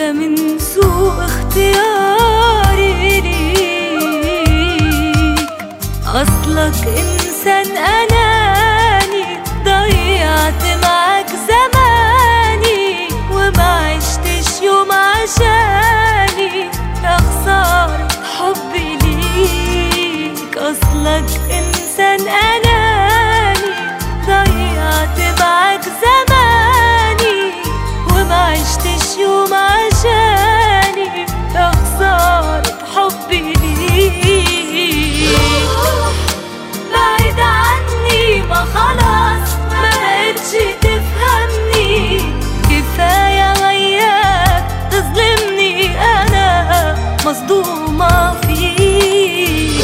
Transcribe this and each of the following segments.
ده من سوء اختياري ليك أصلك إنسان أناني ضيعت معاك زماني وما عشتش يوم عشاني يا خسارة حبي ليك أصلك إنسان أناني ضيعت معاك زماني وما عشتش يوم عشاني يا خسارة حبي ليك بعيد عني ما خلاص ما بقتش تفهمني كفاية وياك تظلمني أنا مصدومة فيك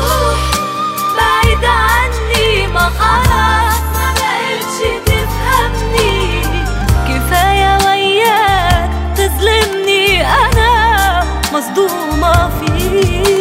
بعيد عني ما خلاص ما بقتش تفهمني كفاية وياك تظلمني أنا مصدومة فيك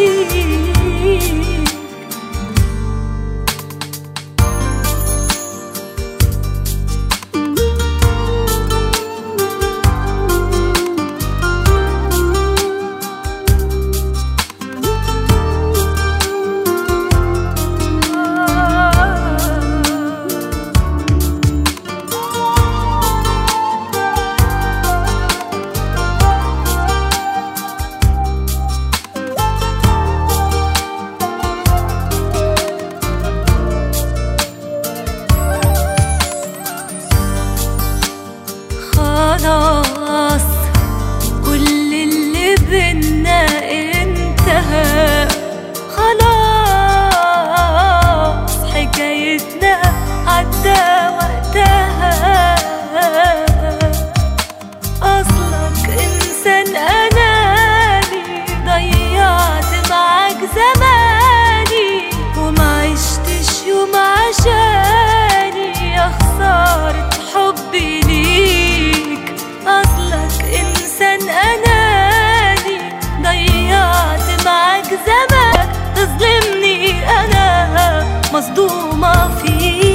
خلاص كل اللي بينا انتهى خلاص حكايتنا عدى وقتها أصلك إنسان أناني ضيعت معاك زماني وما عشتش يوم عشاني يا خسارة حبي ليك أصلك إنسان أناني ضيعت معاك زمانك تظلمني أنا مصدومة فيك